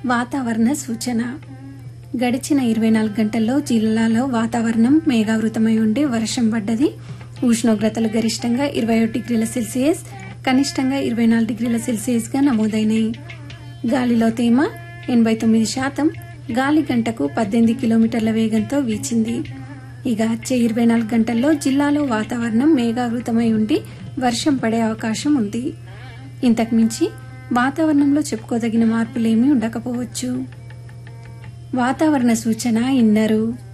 వాతావరణ సూచన గడిచిన ఇరవై నాలుగు గంటల్లో జిల్లాలో వాతావరణం మేఘావృతమై ఉండి వర్షం పడ్డది ఉష్ణోగ్రతలు గరిష్టంగా ఇరవై ఒకటి డిగ్రీల సెల్సియస్ కనిష్టంగా ఇరవై నాలుగు డిగ్రీల సెల్సియస్ గా నమోదైనాయి గాలిలో తేమ ఎనభై తొమ్మిది శాతం గాలి గంటకు పద్దెనిమిది కిలోమీటర్ల వేగంతో వీచింది ఇక వచ్చే ఇరవై నాలుగు గంటల్లో జిల్లాలో వాతావరణం మేఘావృతమై ఉండి వర్షం పడే అవకాశం ఉంది ఇంతకు మించి వాతావరణంలో చెప్పుకోదగిన మార్పులేమీ ఉండకపోవచ్చు వాతావరణ సూచన ఇన్నరు